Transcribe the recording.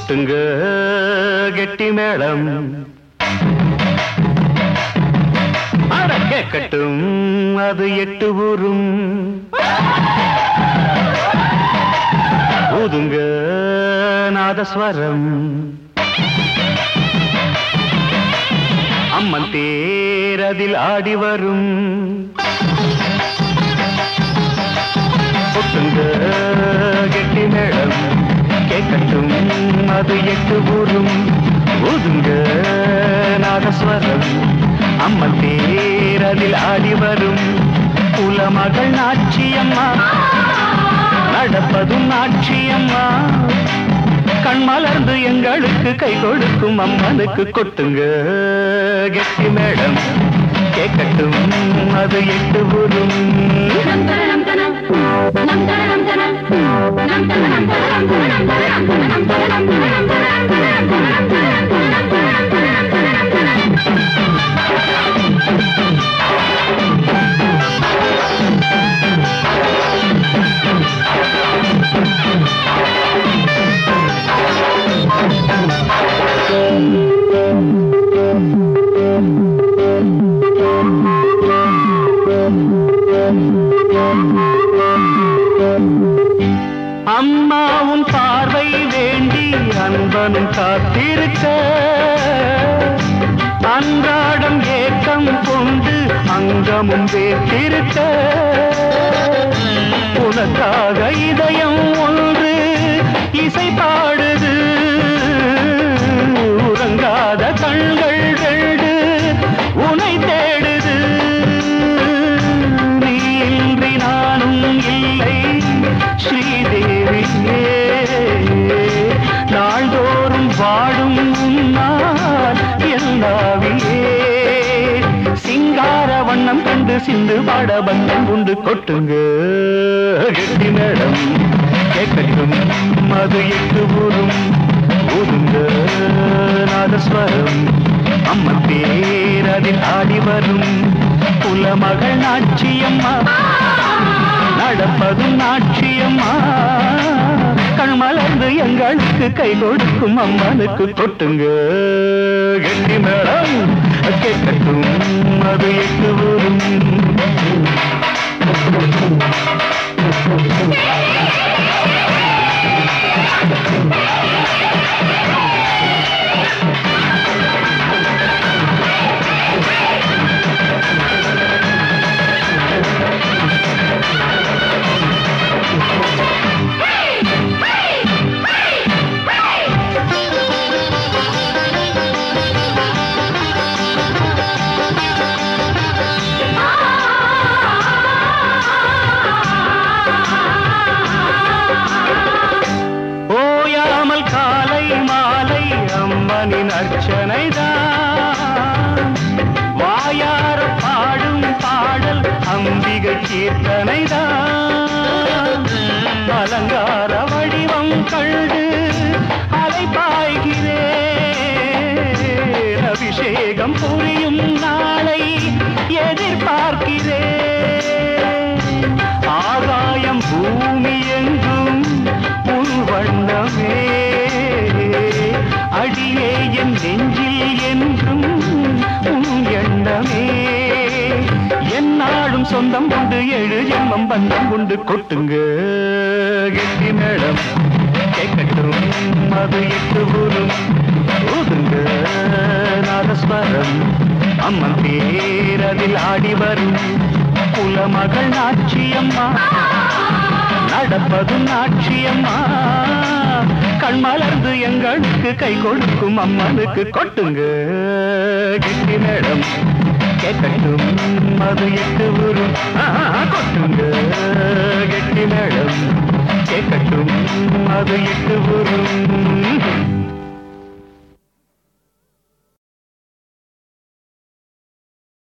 கொட்டுங்க கெட்டி மேளம் அட கேட்கட்டும் அது எட்டு ஊரும் ஊதுங்க நாதஸ்வரம் அம்மன் தேரதில் ஆடி வரும் கொட்டுங்க கெட்டி மேளம் கேட்கட்டும் அது எட்டு ஊரும் ஊதுங்க நாதஸ்வரம் அம்மன் தேரதில் ஆடி வரும் குலமகள் நாச்சியம்மா நடப்பதும் நாச்சியம்மா கண் மலர்ந்து எங்களுக்கு கை கொடுக்கும் அம்மனுக்கு கொட்டுங்க கெட்டி மேடம் கேட்கட்டும் அது எட்டு ஊரும் அம்மாவும் பார்வை வேண்டி அன்பனும் காத்திருக்க அன்றாடம் ஏக்கம் கொண்டு அங்கமும் வேற்றிருக்க உனக்காக இதயம் ஒன்று இசை பாடுது உறங்காத கண்கள் ரெண்டு உனை தேடுது நீ இன்றி நானும் இல்லை ஸ்ரீதேவியே நாள்தோறும் வாடும் உன்னால் எல்லாவியே சிங்கார வண்ணம் கண்டு சிந்து பாட பந்தம் உண்டு கொட்டுங்க கெட்டி மேடம் கேட்கட்டும் அது எட்டு ஊரும் ஊருங்க நாதஸ்வரம் அம்மன் பேர் அதில் ஆடி வரும் குலமகள் நாச்சியம்மா நடப்பதும் நாட்சியம்மா கண் மலர்ந்து எங்களுக்கு கை கொடுக்கும் அம்மனுக்கு தொட்டுங்க கெட்டி மேடம் கேட்கட்டும் அது எட்டு ஊரும் ஓயாமல் காலை மாலை அம்மனின் அர்ச்சனை தான் வாயார பாடும் பாடல் அம்பிகை கீர்த்தனை தான் அலங்கார வடிவம் கண்டு அலைபாய்கிறேன் அபிஷேகம் புரியும் நாளை எதிர்பார்க்கிறேன் ஆகாயம் பூமி எங்கும் உன் வண்ணமே அடியே என் நெஞ்சில் என்றும் உன் எண்ணமே என்னாலும் சொந்தம் உண்டு ஏழு ஜென்மம் பந்தம் உண்டு கொட்டுங்க கெட்டி மேளம் கேட்கட்டும் அது எட்டு ஊரும் ஊதுங்க நாதஸ்வரம் அம்மன் பேரதில் ஆடி வரும் குலமகள் நாச்சியம்மா நடப்பதும் நாட்சியம்மா கண் மலர்ந்து எங்களுக்கு கை கொடுக்கும் அம்மனுக்கு கொட்டுங்க கெட்டி மேடம் கேட்கட்டும் அது எட்டு ஊரும் ஆஹா, கொட்டுங்க கெட்டி மேடம் கேட்கட்டும் அது எட்டு ஊரும்